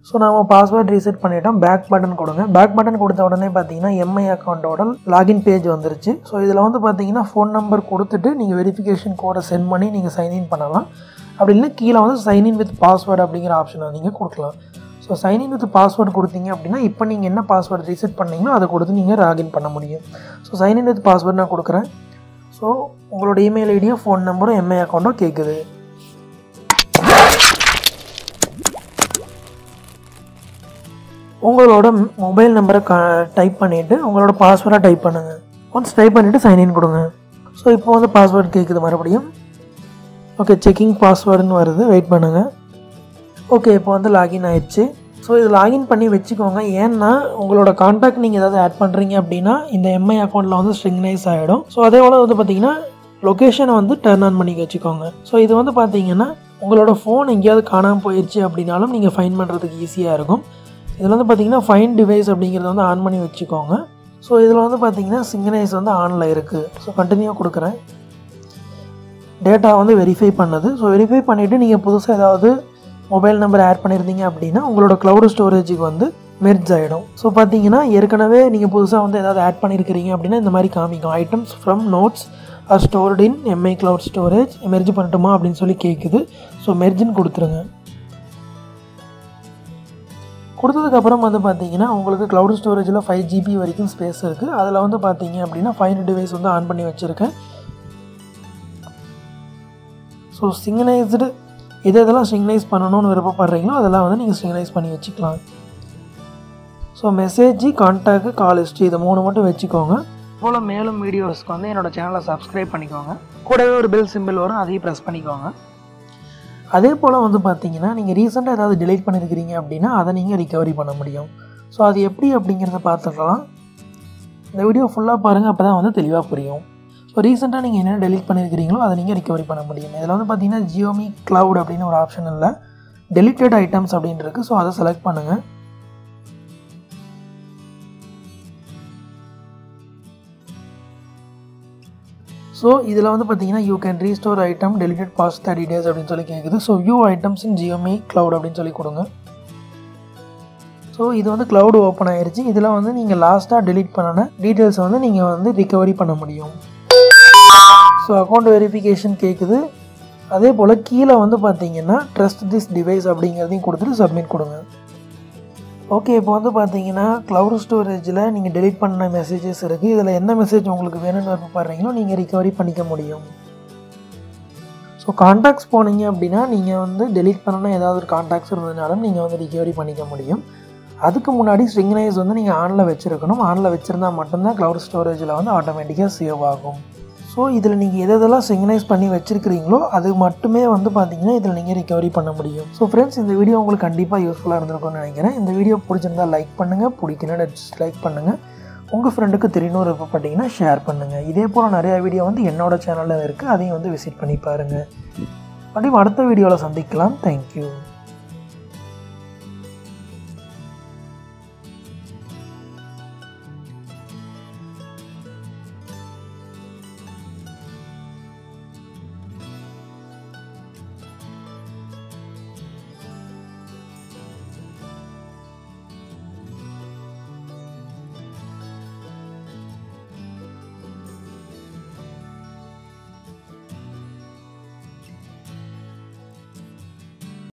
so நம்ம password reset பண்ணிட்டோம் back button கொடுங்க பேக் பட்டன் கொடுத்த உடனே பார்த்தீங்கன்னா எம்ஐ அக்கௌண்ட்டோட லாகின் பேஜ் வந்துருச்சு ஸோ இதில் வந்து பார்த்தீங்கன்னா ஃபோன் நம்பர் கொடுத்துட்டு நீங்கள் வெரிஃபிகேஷன் கோடை சென்ட் பண்ணி நீங்கள் சைன்இன் பண்ணலாம் அப்படி இல்லை கீழே வந்து சைன்இன் வித் பாஸ்வேர்டு அப்படிங்கிற ஆப்ஷனை நீங்கள் கொடுக்கலாம் ஸோ சைன்இன் வித் பாஸ்வேர்டு கொடுத்தீங்க அப்படின்னா இப்போ நீங்கள் என்ன பாஸ்வேர்டு ரீசெட் பண்ணீங்களோ அதை கொடுத்து நீங்கள் லாகின் பண்ண முடியும் ஸோ சைன்இன் வித் பாஸ்வேர்டு நான் கொடுக்குறேன் ஸோ உங்களோட இமெயில் ஐடியும் ஃபோன் நம்பரும் எம்ஐ அக்கௌண்ட்டும் கேட்குது உங்களோட மொபைல் நம்பரை க டைப் பண்ணிவிட்டு உங்களோட பாஸ்வேர்டை டைப் பண்ணுங்கள் ஒன்ஸ் டைப் பண்ணிவிட்டு சைன்இன் கொடுங்க ஸோ இப்போ வந்து பாஸ்வேர்டு கேட்குது மறுபடியும் ஓகே செக்கிங் பாஸ்வேர்டுன்னு வருது வெயிட் பண்ணுங்கள் ஓகே இப்போ வந்து லாகின் ஆயிடுச்சு ஸோ இது லாகின் பண்ணி வச்சுக்கோங்க ஏன்னா உங்களோட காண்டாக்ட் நீங்கள் ஏதாவது ஆட் பண்ணுறீங்க அப்படின்னா இந்த எம்ஐ அக்கௌண்ட்டில் வந்து ஸ்ட்ரிங்னைஸ் ஆகிடும் ஸோ அதே போல் வந்து பார்த்தீங்கன்னா லொக்கேஷனை வந்து டர்ன் ஆன் பண்ணி வச்சுக்கோங்க ஸோ இது வந்து பார்த்தீங்கன்னா உங்களோட ஃபோன் எங்கேயாவது காணாமல் போயிடுச்சு அப்படின்னாலும் நீங்கள் ஃபைன் பண்ணுறதுக்கு ஈஸியாக இருக்கும் இதில் வந்து பார்த்தீங்கன்னா ஃபைன் டிவைஸ் அப்படிங்கிறத வந்து ஆன் பண்ணி வச்சுக்கோங்க ஸோ இதில் வந்து பார்த்தீங்கன்னா சிங்கனைஸ் வந்து ஆனில் இருக்குது ஸோ கண்டினியூ கொடுக்குறேன் டேட்டா வந்து வெரிஃபை பண்ணது ஸோ வெரிஃபை பண்ணிவிட்டு நீங்கள் புதுசாக ஏதாவது மொபைல் நம்பர் ஆட் பண்ணியிருந்தீங்க அப்படின்னா உங்களோட க்ளவுடு ஸ்டோரேஜுக்கு வந்து மெர்ஜ் ஆகிடும் ஸோ பார்த்தீங்கன்னா ஏற்கனவே நீங்கள் புதுசாக வந்து ஏதாவது ஆட் பண்ணியிருக்கிறீங்க அப்படின்னா இந்த மாதிரி காமிக்கும் items from notes are stored in Mi cloud storage merge பண்ணட்டுமா அப்படின்னு சொல்லி கேட்குது ஸோ மெர்ஜின்னு கொடுத்துருங்க கொடுத்ததுக்கப்புறம் வந்து பார்த்தீங்கன்னா உங்களுக்கு க்ளவுட் ஸ்டோரேஜில் ஃபைவ் ஜிபி வரைக்கும் ஸ்பேஸ் இருக்குது அதில் வந்து பார்த்தீங்க அப்படின்னா ஃபைன் டிவைஸ் வந்து ஆன் பண்ணி வச்சுருக்கேன் ஸோ சிங்கனைஸ்டு எது எதெல்லாம் சிங்கனைஸ் பண்ணணும்னு விருப்பப்படுறீங்களோ அதெல்லாம் வந்து நீங்கள் சிங்கனைஸ் பண்ணி வச்சுக்கலாம் so message contact call history இதை மூணு மட்டும் வச்சுக்கோங்க போல் மேலும் வீடியோஸ்க்கு வந்து என்னோடய சேனலை சப்ஸ்கிரைப் பண்ணிக்கோங்க கூடவே ஒரு பெல் சிம்பிள் வரும் அதையும் ப்ரெஸ் பண்ணிக்கோங்க அதே போல் வந்து பார்த்தீங்கன்னா நீங்கள் ரீசெண்டாக ஏதாவது delete பண்ணியிருக்கிறீங்க அப்படின்னா அதை நீங்கள் ரிகவரி பண்ண முடியும் ஸோ அது எப்படி அப்படிங்கிறத பார்த்துக்கலாம் இந்த வீடியோ ஃபுல்லாக பாருங்கள் அப்போ தான் வந்து தெளிவாக புரியும் ஸோ ரீசெண்டாக நீங்கள் என்ன delete பண்ணியிருக்கிறீங்களோ அதை நீங்கள் ரிகவரி பண்ண முடியும் இதில் வந்து பார்த்தீங்கன்னா ஜியோமி க்ளவுட் அப்படின்னு ஒரு ஆப்ஷன் இல்லை deleted ஐட்டம்ஸ் அப்படின்னு இருக்குது ஸோ அதை செலக்ட் பண்ணுங்கள் ஸோ இதில் வந்து பார்த்தீங்கன்னா you can restore item deleted past thirty days அப்படின்னு சொல்லி கேட்குது so view items in Xiaomi cloud அப்படின்னு சொல்லி கொடுங்க ஸோ இது வந்து க்ளவுட் ஓப்பன் ஆயிருச்சு இதில் வந்து நீங்கள் லாஸ்ட்டாக delete பண்ணின டீட்டெயில்ஸை வந்து நீங்கள் வந்து ரிகவரி பண்ண முடியும் ஸோ அக்கௌண்ட் வெரிஃபிகேஷன் கேட்குது அதே போல் கீழே வந்து பார்த்தீங்கன்னா ட்ரஸ்ட் திஸ் டிவைஸ் அப்படிங்கிறதையும் கொடுத்துட்டு சப்மிட் கொடுங்க ஓகே இப்போ வந்து பார்த்தீங்கன்னா க்ளவுட் ஸ்டோரேஜில் நீங்கள் delete பண்ண மெசேஜஸ் இருக்குது இதில் என்ன மெசேஜ் உங்களுக்கு வேணும்னு விருப்பப்படுறீங்களோ நீங்கள் ரிகவரி பண்ணிக்க முடியும் ஸோ காண்டாக்ட்ஸ் போனீங்க அப்படின்னா நீங்கள் வந்து delete பண்ணணும் ஏதாவது ஒரு காண்டாக்ட்ஸ் இருந்ததுனாலும் நீங்கள் வந்து ரிகவரி பண்ணிக்க முடியும் அதுக்கு முன்னாடி ஸ்ட்ரிங்னைஸ் வந்து நீங்கள் ஆனில் வச்சுருக்கணும் ஆனில் வச்சுருந்தா மட்டும்தான் க்ளவுட் ஸ்டோரேஜில் வந்து ஆட்டோமேட்டிக்காக சேவ் ஆகும் ஸோ இதில் நீங்கள் எது எதெல்லாம் சிங்கனைஸ் பண்ணி வச்சுருக்கிறீங்களோ அது மட்டுமே வந்து பார்த்தீங்கன்னா இதில் நீங்கள் ரிகவரி பண்ண முடியும் ஸோ ஃப்ரெண்ட்ஸ் இந்த வீடியோ உங்களுக்கு கண்டிப்பாக யூஸ்ஃபுல்லாக இருந்திருக்கும்னு நினைக்கிறேன் இந்த வீடியோ பிடிச்சிருந்தா லைக் பண்ணுங்கள் பிடிக்கலன்னா டிஸ்லைக் பண்ணுங்கள் உங்கள் ஃப்ரெண்டுக்கு தெரியணும் விருப்பப்பட்டீங்கன்னா ஷேர் பண்ணுங்கள் இதே போல் நிறையா வீடியோ வந்து என்னோட சேனலில் இருக்குது அதையும் வந்து விசிட் பண்ணி பாருங்கள் அப்படியும் அடுத்த வீடியோவில் சந்திக்கலாம் தேங்க்யூ